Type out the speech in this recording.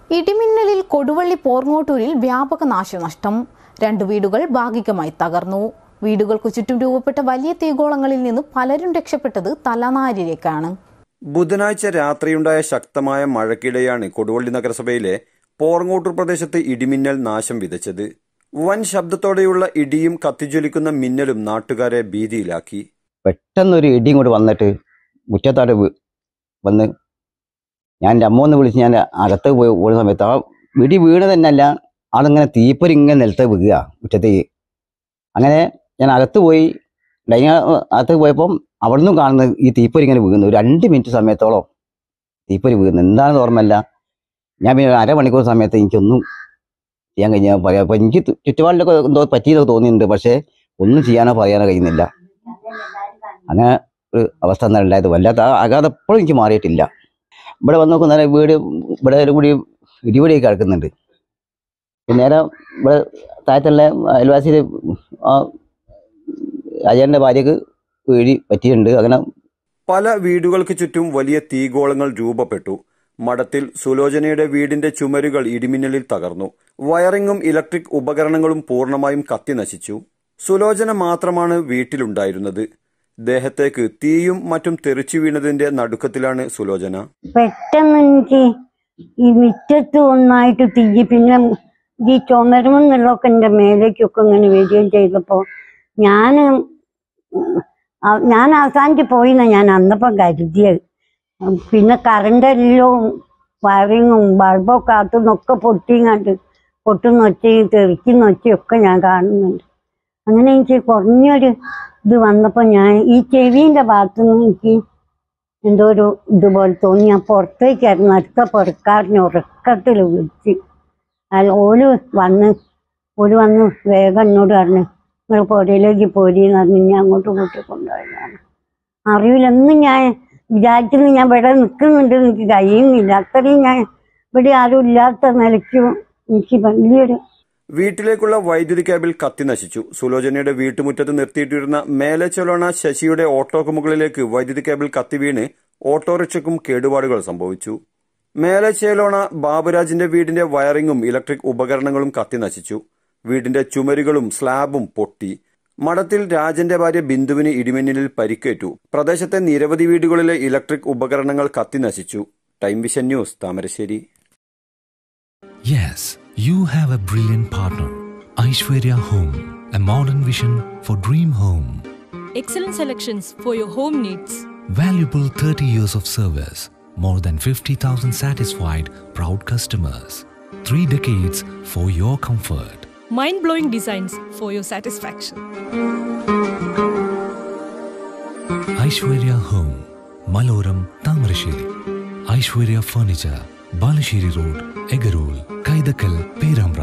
ഇടിമിന്നലിൽ കൊടുവള്ളി പോർങ്ങോട്ടൂരിൽ വ്യാപക നാശനഷ്ടം രണ്ട് വീടുകൾ ഭാഗികമായി തകർന്നു വീടുകൾക്കു ചുറ്റും രൂപപ്പെട്ട വലിയ തീഗോളങ്ങളിൽ നിന്ന് പലരും രക്ഷപ്പെട്ടത് തലനാരിലേക്കാണ് ബുധനാഴ്ച രാത്രിയുണ്ടായ ശക്തമായ മഴയ്ക്കിടെയാണ് കൊടുവള്ളി നഗരസഭയിലെ പോർങ്ങോട്ടൂർ പ്രദേശത്ത് ഇടിമിന്നൽ നാശം വിതച്ചത് വൻ ശബ്ദത്തോടെയുള്ള ഇടിയും കത്തിജ്വലിക്കുന്ന മിന്നലും നാട്ടുകാരെ ഭീതിയിലാക്കി പെട്ടെന്നൊരു ഇടിയും കൂടി വന്നിട്ട് മുറ്റത്താട് വീ- വന്ന് ഞാൻ എൻ്റെ അമ്മ ഒന്ന് വിളിച്ച് ഞാൻ അകത്ത് പോയി ഓടുന്ന സമയത്ത് ആ ഇടി വീണ് തന്നെയല്ല ആളിങ്ങനെ തീപ്പൊരി ഇങ്ങനെ നിലത്ത് വീഴുക മുറ്റത്തേക്ക് അങ്ങനെ ഞാൻ അകത്ത് പോയി ഡൈനിങ് അകത്ത് പോയപ്പം അവിടെ നിന്നും കാണുന്നത് ഈ തീപ്പൊരി ഇങ്ങനെ വീഴുന്നു ഒരു രണ്ട് മിനിറ്റ് സമയത്തോളം തീപ്പൊരി വീഴുന്നു എന്താണെന്ന് ഓർമ്മയില്ല ഞാൻ പിന്നെ ഒരു അരമണിക്കൂർ സമയത്ത് എനിക്കൊന്നും ചെയ്യാൻ കഴിഞ്ഞാൽ പറയാം അപ്പം എനിക്ക് ചു- ചുറ്റുപാടിലൊക്കെ എന്തോ പറ്റിയതൊക്കെ തോന്നിയിട്ടുണ്ട് പക്ഷേ ഒന്നും ചെയ്യാനോ പറയാനോ കഴിയുന്നില്ല അങ്ങനെ ഒരു അവസ്ഥ എന്നാൽ ഉണ്ടായത് വല്ലാത്ത ആ ആഘാതം എപ്പോഴും എനിക്ക് മാറിയിട്ടില്ല ഇവിടെ വന്ന് നോക്കും നേരെ വീട് ഇവിടെ ഒരു കൂടി ഇടിപൊടിയൊക്കെ കിടക്കുന്നുണ്ട് പിന്നെ നേരെ ഇവിടെ താഴത്തുള്ള അയൽവാസി ആ അജയൻ്റെ ഭാര്യക്ക് ഇടി പറ്റിയിട്ടുണ്ട് അങ്ങനെ പല വീടുകൾക്ക് ചുറ്റും വലിയ തീഗോളങ്ങൾ രൂപപ്പെട്ടു മഠത്തിൽ സുലോചനയുടെ വീടിന്റെ ചുമരുകൾ ഇടിമിന്നലിൽ തകർന്നു വയറിങ്ങും ഇലക്ട്രിക് ഉപകരണങ്ങളും പൂർണ്ണമായും കത്തി നശിച്ചു സുലോചന മാത്രമാണ് വീട്ടിലുണ്ടായിരുന്നത് ദേഹത്തേക്ക് തീയും മറ്റും തെറിച്ചു വീണതിന്റെ നടുക്കത്തിലാണ് സുലോചന പെട്ടെന്ന് എനിക്ക് ഈ മുറ്റത്ത് ഒന്നായിട്ട് തീ പിന്നെ ഈ ചുമരുമെന്നുള്ളതൊക്കെ എൻ്റെ മേലേക്കൊക്കെ ഇങ്ങനെ വരികയും ചെയ്തപ്പോൾ ഞാൻ ഞാൻ അവസാനിച്ച് പോയിന്ന ഞാൻ അന്നപ്പം കരുതിയത് ഉം, പിന്നെ കറണ്ടെല്ലാം വയറിങ്ങും ബൾബൊക്കെ അകത്തുനിന്നൊക്കെ പൊട്ടിങ്ങാണ്ട് പൊട്ടുന്ന ഒച്ചയും തെറിക്കുന്ന ഒച്ചയൊക്കെ ഞാൻ കാണുന്നുണ്ട് അങ്ങനെ എനിക്ക് കുറഞ്ഞൊരു ഇത് വന്നപ്പോൾ ഞാൻ ഈ ചെവിൻ്റെ ഭാഗത്തുനിന്ന് എനിക്ക് എന്തോ ഒരു ഇതുപോലെ തോന്നി ഞാൻ പുറത്തേക്കായിരുന്നു അടുത്ത പുറക്കാരനെ ഉറക്കത്തിൽ വിളിച്ച് അല്ല ഓല് വന്ന് ഓല് വന്ന് വേഗം എന്നോട് പറഞ്ഞു നിങ്ങൾ പുരയിലേക്ക് പോരീന്ന് പറഞ്ഞ് ഞാൻ അങ്ങോട്ടും ഇങ്ങോട്ടും കൊണ്ടുപോയതാണ് അറിയില്ല ഒന്നും ഞാൻ വിചാരിക്കുന്നു ഞാൻ ഇവിടെ നിൽക്കുന്നുണ്ട് എനിക്ക് കഴിയുന്നില്ല അത്രയും ഞാൻ ഇവിടെ ആരും ഇല്ലാത്ത നിലയ്ക്കും എനിക്ക് വലിയൊരു വീട്ടിലേക്കുള്ള വൈദ്യുതി കേബിൾ കത്തി നശിച്ചു സുലോചനയുടെ വീട്ടുമുറ്റത്ത് നിർത്തിയിട്ടിരുന്ന മേലെ ചൊലോണ ശശിയുടെ ഓട്ടോക്ക് മുകളിലേക്ക് വൈദ്യുതി കേബിൾ കത്തി വീണ് ഓട്ടോറിക്ഷയ്ക്കും കേടുപാടുകൾ സംഭവിച്ചു മേലെ ചേലോണ ബാബുരാജിന്റെ വീടിന്റെ വയറിങ്ങും ഇലക്ട്രിക് ഉപകരണങ്ങളും കത്തി നശിച്ചു വീടിന്റെ ചുമരുകളും സ്ലാബും പൊട്ടി മഠത്തിൽ രാജന്റെ ഭാര്യ ബിന്ദുവിന് ഇടിമിന്നലിൽ പരിക്കേറ്റു പ്രദേശത്തെ നിരവധി വീടുകളിലെ ഇലക്ട്രിക് ഉപകരണങ്ങൾ കത്തി നശിച്ചു time vision news Thamarassery Yes, you have a brilliant partner. Aishwarya Home, a modern vision for dream home. Excellent selections for your home needs. Valuable 30 years of service. More than 50,000 satisfied, proud customers. Three decades for your comfort. Mind blowing designs for your satisfaction. Aishwarya Home, Maloram, Tamarashiri. Aishwarya Furniture, Balashiri Road, Egarul, Kaidakal, Perambra.